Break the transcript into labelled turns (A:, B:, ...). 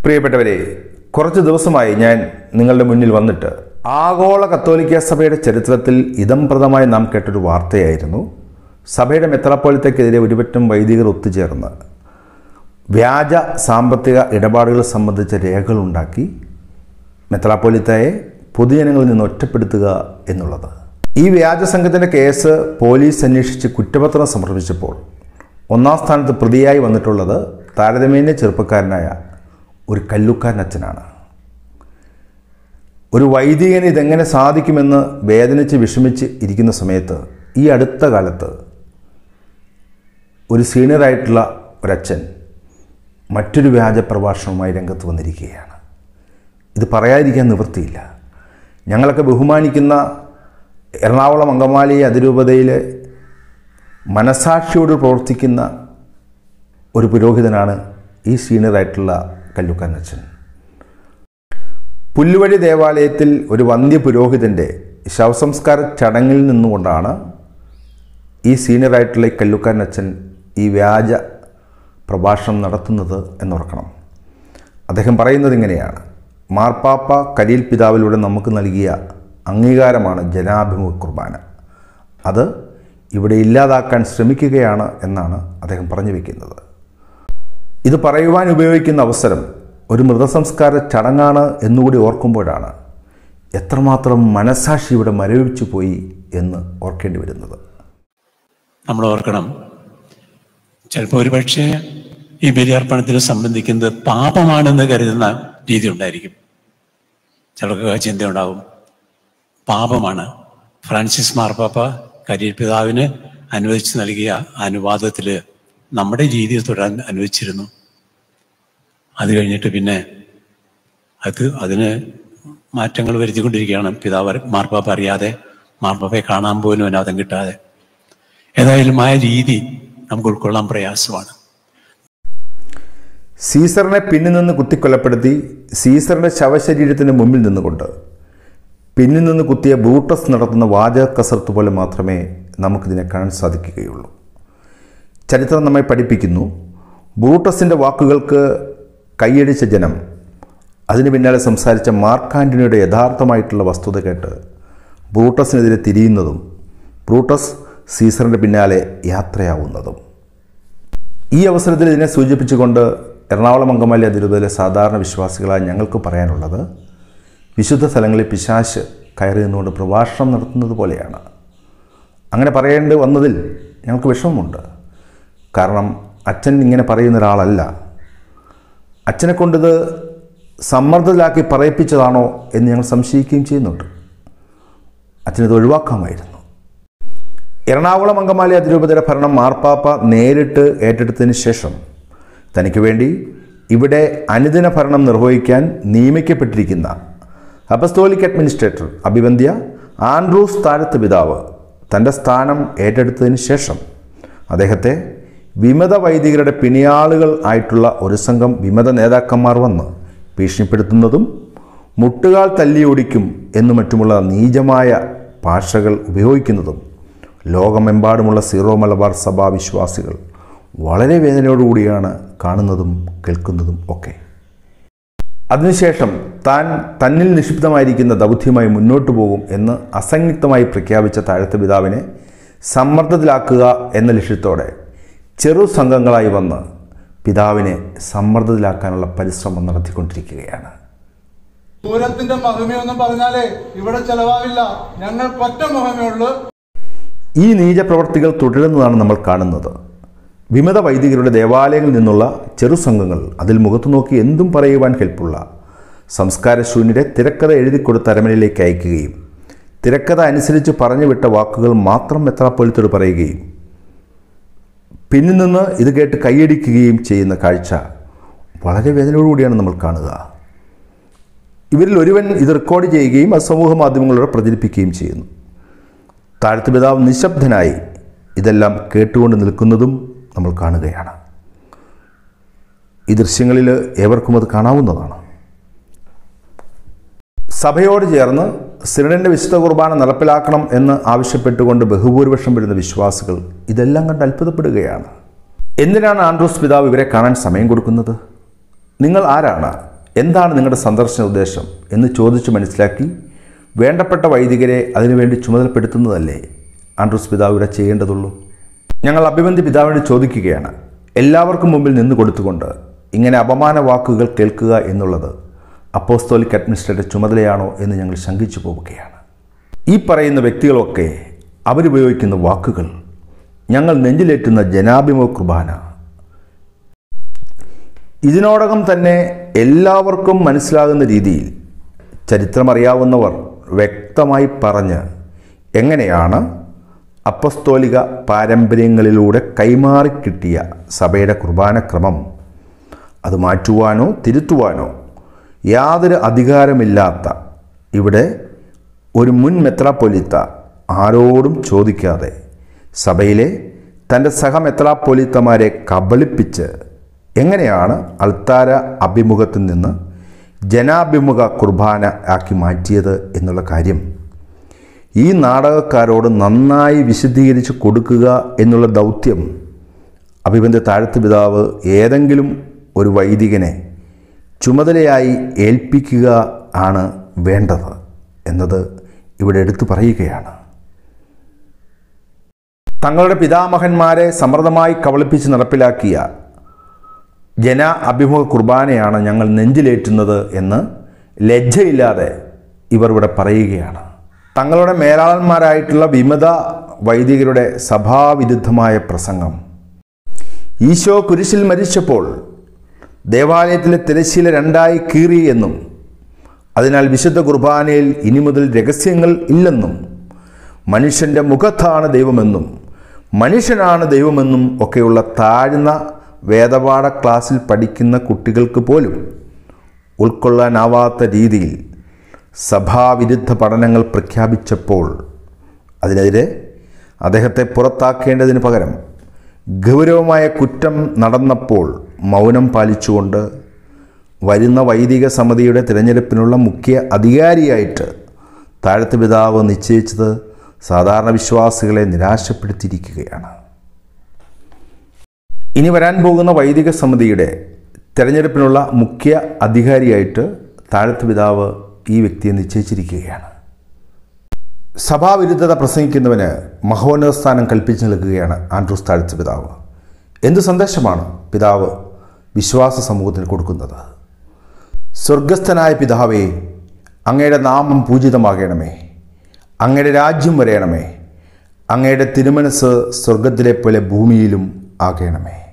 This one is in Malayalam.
A: പ്രിയപ്പെട്ടവരെ കുറച്ച് ദിവസമായി ഞാൻ നിങ്ങളുടെ മുന്നിൽ വന്നിട്ട് ആഗോള കത്തോലിക്ക സഭയുടെ ചരിത്രത്തിൽ ഇതംപ്രദമായി നാം കേട്ടൊരു വാർത്തയായിരുന്നു സഭയുടെ മെത്രാപ്പോലിത്തക്കെതിരെ ഒരുപറ്റം വൈദികർ ഒത്തുചേർന്ന് വ്യാജ സാമ്പത്തിക ഇടപാടുകൾ സംബന്ധിച്ച രേഖകളുണ്ടാക്കി മെത്രാപ്പോലിത്തയെ പൊതുജനങ്ങളിൽ നിന്ന് ഒറ്റപ്പെടുത്തുക എന്നുള്ളത് ഈ വ്യാജ സംഘത്തിൻ്റെ കേസ് പോലീസ് അന്വേഷിച്ച് കുറ്റപത്രം സമർപ്പിച്ചപ്പോൾ ഒന്നാം സ്ഥാനത്ത് പ്രതിയായി വന്നിട്ടുള്ളത് താരതമ്യേന ചെറുപ്പക്കാരനായ ഒരു കല്ലുക്കാരൻ അച്ഛനാണ് ഒരു വൈദികന് ഇതെങ്ങനെ സാധിക്കുമെന്ന് വേദനിച്ച് വിഷമിച്ച് ഇരിക്കുന്ന സമയത്ത് ഈ അടുത്ത കാലത്ത് ഒരു സീനിയറായിട്ടുള്ള ഒരച്ഛൻ മറ്റൊരു വ്യാജ പ്രഭാഷണവുമായി രംഗത്ത് വന്നിരിക്കുകയാണ് ഇത് പറയാതിരിക്കാൻ നിവൃത്തിയില്ല ഞങ്ങളൊക്കെ ബഹുമാനിക്കുന്ന എറണാകുളം അങ്കമാലി അതിരൂപതയിലെ മനസാക്ഷിയോട് പ്രവർത്തിക്കുന്ന ഒരു പുരോഹിതനാണ് ഈ സീനിയറായിട്ടുള്ള കല്ലുക്കാൻ അച്ഛൻ പുല്ലുവഴി ദേവാലയത്തിൽ ഒരു വന്ധ്യ പുരോഹിതൻ്റെ ശവസംസ്കാര ചടങ്ങിൽ നിന്നുകൊണ്ടാണ് ഈ സീനിയറായിട്ടുള്ള ഈ കല്ലുക്കാരൻ അച്ഛൻ ഈ വ്യാജ പ്രഭാഷണം നടത്തുന്നത് എന്നോർക്കണം അദ്ദേഹം പറയുന്നത് ഇങ്ങനെയാണ് മാർപ്പാപ്പ കരിയിൽ പിതാവിലൂടെ നമുക്ക് നൽകിയ അംഗീകാരമാണ് ജനാഭിമുഖ കുർബാന അത് ഇവിടെ ഇല്ലാതാക്കാൻ ശ്രമിക്കുകയാണ് എന്നാണ് അദ്ദേഹം പറഞ്ഞു വയ്ക്കുന്നത് ഇത് പറയുവാൻ ഉപയോഗിക്കുന്ന അവസരം ഒരു മൃതസംസ്കാര ചടങ്ങാണ് എന്നുകൂടി ഓർക്കുമ്പോഴാണ് എത്രമാത്രം മനസാക്ഷി ഇവിടെ മരവിച്ചു പോയി എന്ന് ഓർക്കേണ്ടി വരുന്നത്
B: നമ്മൾ ഓർക്കണം ചിലപ്പോൾ ഒരുപക്ഷെ ഈ ബലിയർപ്പണത്തിൽ സംബന്ധിക്കുന്നത് പാപമാണെന്ന് കരുതുന്ന രീതി ഉണ്ടായിരിക്കും ചിലർക്ക് ചിന്തയുണ്ടാവും പാപമാണ് ഫ്രാൻസിസ് മാർപ്പാപ്പ കരിയർ പിതാവിന് അനുവദിച്ച് നൽകിയ അനുവാദത്തിൽ നമ്മുടെ രീതിയിൽ തുടരാൻ അനുവദിച്ചിരുന്നു അത് കഴിഞ്ഞിട്ട് പിന്നെ അത് അതിന് മാറ്റങ്ങൾ വരുത്തിക്കൊണ്ടിരിക്കുകയാണ് പിതാവ് മാർപ്പാപ്പ അറിയാതെ മാർപ്പാപ്പയെ കാണാൻ പോലും അനുവാദം കിട്ടാതെ ഏതായാലും ആ രീതി നമുക്ക് ഉൾക്കൊള്ളാൻ പ്രയാസമാണ്
A: സീസറിനെ പിന്നിൽ നിന്ന് കുത്തിക്കൊലപ്പെടുത്തി സീസറിൻ്റെ ശവശരീരത്തിന് മുമ്പിൽ നിന്നുകൊണ്ട് പിന്നിൽ നിന്ന് കുത്തിയ ബ്രൂട്ടസ് നടത്തുന്ന വാചക കസർത്ത് പോലെ മാത്രമേ നമുക്കിതിനെ കാണാൻ സാധിക്കുകയുള്ളൂ ചരിത്രം നമ്മെ പഠിപ്പിക്കുന്നു ബ്രൂട്ടസിൻ്റെ വാക്കുകൾക്ക് കൈയടിച്ച ജനം അതിന് പിന്നാലെ സംസാരിച്ച മാർക്ക് ആൻ്റണിയുടെ യഥാർത്ഥമായിട്ടുള്ള വസ്തുത കേട്ട് ബ്രൂട്ടസിനെതിരെ തിരിയുന്നതും ബ്രൂട്ടസ് സീസറിൻ്റെ പിന്നാലെ യാത്രയാവുന്നതും ഈ അവസരത്തിൽ ഇതിനെ സൂചിപ്പിച്ചുകൊണ്ട് എറണാകുളം അങ്കമാലി അതിരൂപതയിലെ സാധാരണ വിശ്വാസികളായ ഞങ്ങൾക്ക് പറയാനുള്ളത് വിശുദ്ധ സ്ഥലങ്ങളിൽ പിശാശ് കയറി നിന്നുകൊണ്ട് പ്രഭാഷണം നടത്തുന്നത് പോലെയാണ് അങ്ങനെ പറയേണ്ടി വന്നതിൽ ഞങ്ങൾക്ക് വിഷമമുണ്ട് കാരണം അച്ഛൻ ഇങ്ങനെ പറയുന്ന ഒരാളല്ല അച്ഛനെ കൊണ്ടിത് സമ്മർദ്ദത്തിലാക്കി പറയിപ്പിച്ചതാണോ എന്ന് ഞങ്ങൾ സംശയിക്കുകയും ചെയ്യുന്നുണ്ട് അച്ഛനിത് ഒഴിവാക്കാമായിരുന്നു എറണാകുളം അങ്കമാലി അതിരൂപതയുടെ ഭരണം മാർപ്പാപ്പ നേരിട്ട് ഏറ്റെടുത്തതിന് ശേഷം തനിക്ക് വേണ്ടി ഇവിടെ അനുദിന ഭരണം നിർവഹിക്കാൻ നിയമിക്കപ്പെട്ടിരിക്കുന്ന അപസ്തോലിക് അഡ്മിനിസ്ട്രേറ്റർ അഭിവന്ധ്യ ആൻഡ്രൂസ് താഴത്ത് പിതാവ് തൻ്റെ സ്ഥാനം ഏറ്റെടുത്തതിന് ശേഷം അദ്ദേഹത്തെ വിമത വൈദികരുടെ പിണിയാളുകൾ ആയിട്ടുള്ള ഒരു സംഘം വിമത നേതാക്കന്മാർ വന്ന് ഭീഷണിപ്പെടുത്തുന്നതും മുട്ടുകാൽ തല്ലിയൊടിക്കും എന്നു മറ്റുമുള്ള നീചമായ ഭാഷകൾ ഉപയോഗിക്കുന്നതും ലോകമെമ്പാടുമുള്ള സീറോ മലബാർ സഭാ വിശ്വാസികൾ വളരെ വേദനയോടുകൂടിയാണ് കാണുന്നതും കേൾക്കുന്നതും ഒക്കെ അതിനുശേഷം താൻ തന്നിൽ നിക്ഷിപ്തമായിരിക്കുന്ന ദൗത്യമായി മുന്നോട്ടു പോകും എന്ന് അസംയുക്തമായി പ്രഖ്യാപിച്ച താഴത്തെ പിതാവിനെ സമ്മർദ്ദത്തിലാക്കുക എന്ന ലക്ഷ്യത്തോടെ ചെറു സംഘങ്ങളായി വന്ന് പിതാവിനെ സമ്മർദ്ദത്തിലാക്കാനുള്ള പരിശ്രമം നടത്തിക്കൊണ്ടിരിക്കുകയാണ്
C: പൂരത്തിന്റെ മഹിമയെന്ന് പറഞ്ഞാലേ ഇവിടെ ചെലവാവില്ല ഞങ്ങൾക്ക് ഒറ്റ മഹിമയുള്ളൂ
A: ഈ നീചപ്രവർത്തികൾ തുടരുന്നതാണ് നമ്മൾ കാണുന്നത് വിമത വൈദികരുടെ ദേവാലയങ്ങളിൽ നിന്നുള്ള ചെറു സംഘങ്ങൾ അതിൽ മുഖത്തു നോക്കി എന്തും പറയുവാൻ കെൽപ്പുള്ള സംസ്കാരശൂന്യരെ തിരക്കഥ എഴുതിക്കൊടുത്ത് അരമനയിലേക്ക് അയക്കുകയും തിരക്കഥ അനുസരിച്ച് പറഞ്ഞു വിട്ട വാക്കുകൾ മാത്രം മെത്രാപ്പൊലിത്തോട് പറയുകയും പിന്നിൽ നിന്ന് ഇത് കേട്ട് കൈയടിക്കുകയും ചെയ്യുന്ന കാഴ്ച വളരെ വേദനയോടുകൂടിയാണ് നമ്മൾ കാണുക ഇവരിൽ ഒരുവൻ ഇത് റെക്കോർഡ് ചെയ്യുകയും അത് സമൂഹ മാധ്യമങ്ങളിലൂടെ പ്രചരിപ്പിക്കുകയും ചെയ്യുന്നു താഴ്ത്തു പിതാവ് നിശബ്ദനായി ഇതെല്ലാം കേട്ടുകൊണ്ട് നിൽക്കുന്നതും നമ്മൾ കാണുകയാണ് ഈ ദൃശ്യങ്ങളിൽ ഏവർക്കും അത് കാണാവുന്നതാണ് സഭയോട് ചേർന്ന് സിനഡിൻ്റെ വിശുദ്ധ കുർബാന നടപ്പിലാക്കണം എന്ന് ആവശ്യപ്പെട്ടുകൊണ്ട് ബഹുഭൂരിപക്ഷം വരുന്ന വിശ്വാസികൾ ഇതെല്ലാം കണ്ട് അത്ഭുതപ്പെടുകയാണ് എന്തിനാണ് ആൻഡ്രൂസ് പിതാവ് ഇവരെ കാണാൻ സമയം കൊടുക്കുന്നത് നിങ്ങൾ ആരാണ് എന്താണ് നിങ്ങളുടെ സന്ദർശന ഉദ്ദേശം എന്ന് ചോദിച്ച് മനസ്സിലാക്കി വേണ്ടപ്പെട്ട വൈദികരെ അതിനുവേണ്ടി ചുമതലപ്പെടുത്തുന്നതല്ലേ ആൻഡ്രൂസ് പിതാവ് ഇവിടെ ചെയ്യേണ്ടതുള്ളൂ ഞങ്ങൾ അഭിബന്ധി പിതാവിനോട് ചോദിക്കുകയാണ് എല്ലാവർക്കും മുമ്പിൽ നിന്ന് കൊടുത്തുകൊണ്ട് ഇങ്ങനെ അപമാന വാക്കുകൾ കേൾക്കുക എന്നുള്ളത് അപ്പോസ്തോലിക് അഡ്മിനിസ്ട്രേറ്റർ ചുമതലയാണോ എന്ന് ഞങ്ങൾ ശങ്കിച്ചു പോവുകയാണ് ഈ പറയുന്ന വ്യക്തികളൊക്കെ അവരുപയോഗിക്കുന്ന വാക്കുകൾ ഞങ്ങൾ നെഞ്ചിലേറ്റുന്ന ജനാഭിമുഖ കുർബാന ഇതിനോടകം തന്നെ എല്ലാവർക്കും മനസ്സിലാകുന്ന രീതിയിൽ ചരിത്രമറിയാവുന്നവർ വ്യക്തമായി പറഞ്ഞ് എങ്ങനെയാണ് അപ്പസ്തോലിക പാരമ്പര്യങ്ങളിലൂടെ കൈമാറി കിട്ടിയ സഭയുടെ കുർബാനക്രമം അത് മാറ്റുവാനോ തിരുത്തുവാനോ യാതൊരു അധികാരമില്ലാത്ത ഇവിടെ ഒരു മുൻ മെത്രാപ്പൊലിത്ത ആരോടും ചോദിക്കാതെ സഭയിലെ തൻ്റെ സഹമെത്രാപ്പൊലിത്തമാരെ കബളിപ്പിച്ച് എങ്ങനെയാണ് അൾത്താര അഭിമുഖത്തിൽ നിന്ന് ജനാഭിമുഖ കുർബാന ആക്കി മാറ്റിയത് എന്നുള്ള കാര്യം ഈ നാടകക്കാരോട് നന്നായി വിശദീകരിച്ച് കൊടുക്കുക എന്നുള്ള ദൗത്യം അഭിബന്ധ താഴ്ത്തു പിതാവ് ഏതെങ്കിലും ഒരു വൈദികനെ ചുമതലയായി ഏൽപ്പിക്കുക ആണ് വേണ്ടത് എന്നത് ഇവിടെ എടുത്തു പറയുകയാണ് തങ്ങളുടെ പിതാമഹന്മാരെ സമൃദ്ധമായി കബളിപ്പിച്ച് നടപ്പിലാക്കിയ ജന അഭിമുഖ കുർബാനയാണ് ഞങ്ങൾ നെഞ്ചിലേറ്റുന്നത് എന്ന് ലജ്ജയില്ലാതെ ഇവർ ഇവിടെ പറയുകയാണ് തങ്ങളുടെ മേലാളന്മാരായിട്ടുള്ള വിമത വൈദികരുടെ സഭാവിരുദ്ധമായ പ്രസംഗം ഈശോ കുരിശിൽ മരിച്ചപ്പോൾ ദേവാലയത്തിലെ തിരശ്ശീല രണ്ടായി കീറി എന്നും അതിനാൽ വിശുദ്ധ കുർബാനയിൽ ഇനി മുതൽ രഹസ്യങ്ങൾ ഇല്ലെന്നും മനുഷ്യൻ്റെ മുഖത്താണ് ദൈവമെന്നും മനുഷ്യനാണ് ദൈവമെന്നും ഒക്കെയുള്ള താഴ്ന്ന വേദപാഠ ക്ലാസ്സിൽ പഠിക്കുന്ന കുട്ടികൾക്ക് പോലും ഉൾക്കൊള്ളാനാവാത്ത രീതിയിൽ സഭാവിരുദ്ധ പഠനങ്ങൾ പ്രഖ്യാപിച്ചപ്പോൾ അതിനെതിരെ അദ്ദേഹത്തെ പുറത്താക്കേണ്ടതിന് പകരം ഗൗരവമായ കുറ്റം നടന്നപ്പോൾ മൗനം പാലിച്ചുകൊണ്ട് വരുന്ന വൈദിക സമിതിയുടെ തിരഞ്ഞെടുപ്പിനുള്ള മുഖ്യ അധികാരിയായിട്ട് താഴത്ത് പിതാവ് നിശ്ചയിച്ചത് സാധാരണ വിശ്വാസികളെ നിരാശപ്പെടുത്തിയിരിക്കുകയാണ് ഇനി വരാൻ പോകുന്ന വൈദിക സമിതിയുടെ തിരഞ്ഞെടുപ്പിനുള്ള മുഖ്യ അധികാരിയായിട്ട് താഴത്ത് പിതാവ് ഈ വ്യക്തിയെ നിശ്ചയിച്ചിരിക്കുകയാണ് സഭാവിരുദ്ധത പ്രസംഗിക്കുന്നവന് മഹോന്നത സ്ഥാനം കൽപ്പിച്ചു നൽകുകയാണ് ആൻഡ്രൂസ് താഴ്ത്ത് പിതാവ് എന്തു സന്ദേശമാണ് പിതാവ് വിശ്വാസ സമൂഹത്തിന് കൊടുക്കുന്നത് സ്വർഗസ്ഥനായ പിതാവേ അങ്ങയുടെ നാമം പൂജിതമാകണമേ അങ്ങയുടെ രാജ്യം വരയണമേ അങ്ങയുടെ തിരുമനസ് സ്വർഗത്തിലെ പോലെ ഭൂമിയിലും ആകണമേ